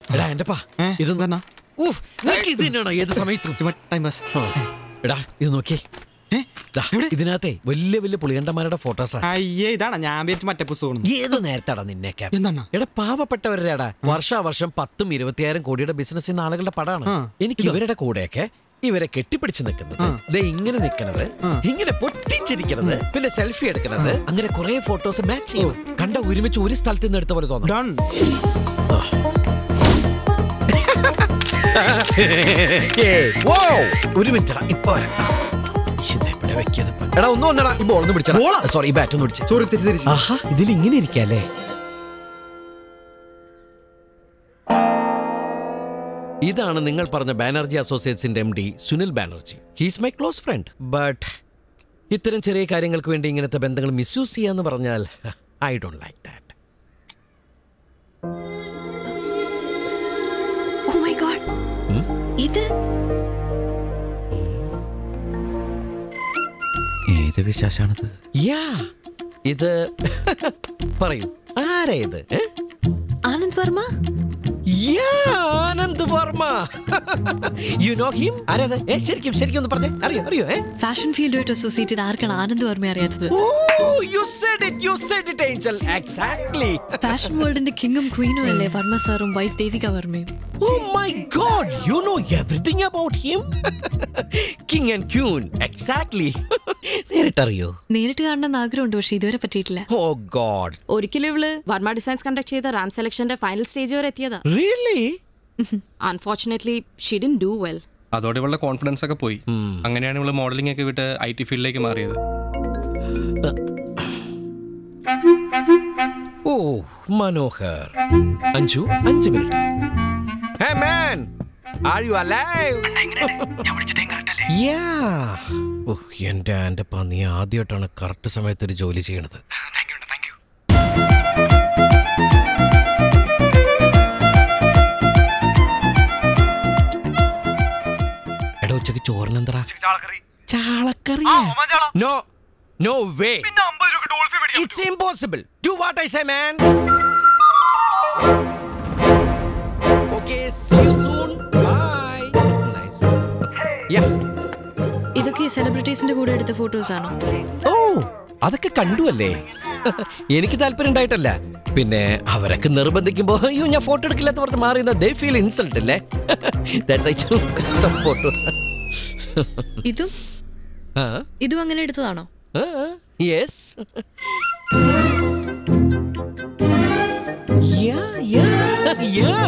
എടാ എന്റെ പാ ഏ, ഇത് ഇതെന്നാ? ഊഫ്, നിനക്ക് ഇത് തന്നെയാണോ ഏത് സമയത്തും ടൈം പാസ് ആ. എടാ ഇത് നോക്കിയേ ഏ? ദാ, ഇതിനകത്തെ വലിയ വലിയ പുളികണ്ടന്മാരുടെ ഫോട്ടോസാ അയ്യേ ഇതാണ് ഞാൻ വിചാരിച്ച മറ്റേ പുസ്തകം ഏത് നേരത്താടാ നിന്നെയൊക്കെ എന്താണ്? എടാ പാവപ്പെട്ടവരുടെടാ വർഷാവർഷം പത്തും ഇരുപത്തിയായിരം കോടിയുടെ ബിസിനസ് ചെയ്യുന്ന ആളുകളുടെ പടമാണ് ആ, എനിക്ക് ഇവരുടെ കൂടെയൊക്കെ ഇവരെ കെട്ടിപ്പിടിച്ച് നിൽക്കുന്നത് ദേ ഇങ്ങനെ നിൽക്കുന്നത് ഇങ്ങനെ പൊട്ടിച്ചിരിക്കുന്നത് പിന്നെ സെൽഫി എടുക്കുന്നത് അങ്ങനെ കുറെ ഫോട്ടോസ് മാച്ച് ചെയ്യും കണ്ട ഒരുമിച്ച് ഒരു സ്ഥലത്ത് നിന്ന് എടുത്ത പോലെ തോന്നും ഡൺ ഏയ്, വൗ. ഒരു മിനിറ്റ് ഇപ്പൊ വരാം. ഇശ്ശിത് എവിടെ വെക്കിയത് ഇപ്പൊ? എടാ ഒന്ന് വന്നടാ ഈ ബോൾ ഒന്ന് പിടിച്ചടാ സോറി ബാറ്റ് ഒന്ന് പിടിച്ച സോറി തിരിച്ച് തിരിച്ച് ആഹാ ഇതിൽ ഇങ്ങനെ ഇരിക്കല്ലേ ഇതാണ് നിങ്ങൾ പറഞ്ഞ ബാനർജി അസോസിയേറ്റ്സിന്റെ M D Sunil Banerjee he's my close friend but ഇത്തരം ചെറിയ കാര്യങ്ങൾക്ക് വേണ്ടി ഇങ്ങനത്തെ ബന്ധങ്ങൾ മിസ്യൂസ് ചെയ്യാന്ന് പറഞ്ഞാൽ I don't like that oh my god ഇത് ഏത് വിശേഷാണത് യാ ഇത് പറയൂ ആരാ ഇത് ഏ? Anand Varma yeah, Anand Varma you know him ആരാത് ഏ ശരിക്കും ശരിക്കും ഒന്ന് പറഞ്ഞേ അറിയോ അറിയോ ഏ ഫാഷൻ ഫീൽഡുമായിട്ട് അസോസിയേറ്റഡ് ആർക്കാണ് ആനന്ദ് വർമ്മ അറിയാത്തത് oh you said it you said it angel exactly fashion വേൾഡിന്റെ കിങ്ങും ക്വീനും അല്ലേ വർമ്മ സാറും വൈഫ് ദേവിക വർമ്മയും oh my god you know everything about him king and queen exactly നേരിട്ടറിയോ നേരിട്ട് കാണണമെന്ന് ആഗ്രഹമുണ്ട് പക്ഷെ ഇതുവരെ പറ്റിയിട്ടില്ല ഓ ഗോഡ് ഒരിക്കലും ഇവള് വർമ്മ ഡിസൈൻസ് കണ്ടക്ട് ചെയ്ത റാം സെലക്ഷന്റെ ഫൈനൽ സ്റ്റേജ് വരെ എത്തിയതാ really unfortunately she didn't do well അതോടെ ഇവളുടെ കോൺഫിഡൻസ് ഒക്കെ പോയി അങ്ങനെയാണ് ഇവള് മോഡലിംഗ് ഒക്കെ വിട്ട് ഐ ടി ഫീൽഡിലേക്ക് മാറിയത് ഓ മനോഹർ അഞ്ചു അഞ്ച് minute hey man are you alive yeah oh എന്റെ ആന്റെ പന്നി ആദ്യമായിട്ടാണ് കറക്റ്റ് സമയത്ത് ഒരു ജോലി ചെയ്യണത് എടാ ഉച്ചക്ക് ചോറിനെന്തറാ ചാളക്കറി no no way it's impossible do what I say man okay see you soon bye nice yeah ഇതൊക്കെ സെലിബ്രിറ്റീസിന്റെ കൂടെ എടുത്ത ഫോട്ടോസ് ആണോ ഓ അതൊക്കെ കണ്ടു അല്ലേ എനിക്ക് താല്പര്യം ഉണ്ടായിട്ടല്ല പിന്നെ അവരൊക്കെ നിർബന്ധിക്കുമ്പോ അയ്യോ ഞാൻ ഫോട്ടോ എടുക്കില്ലാത്ത പറഞ്ഞ് മാറിയുന്ന ദേ ഫീൽ ഇൻസൾട്ട് അല്ലേ ഫോട്ടോസ് ഇതും ഇതും അങ്ങനെ എടുത്തതാണോ യെസ് Yeah, yeah, yeah.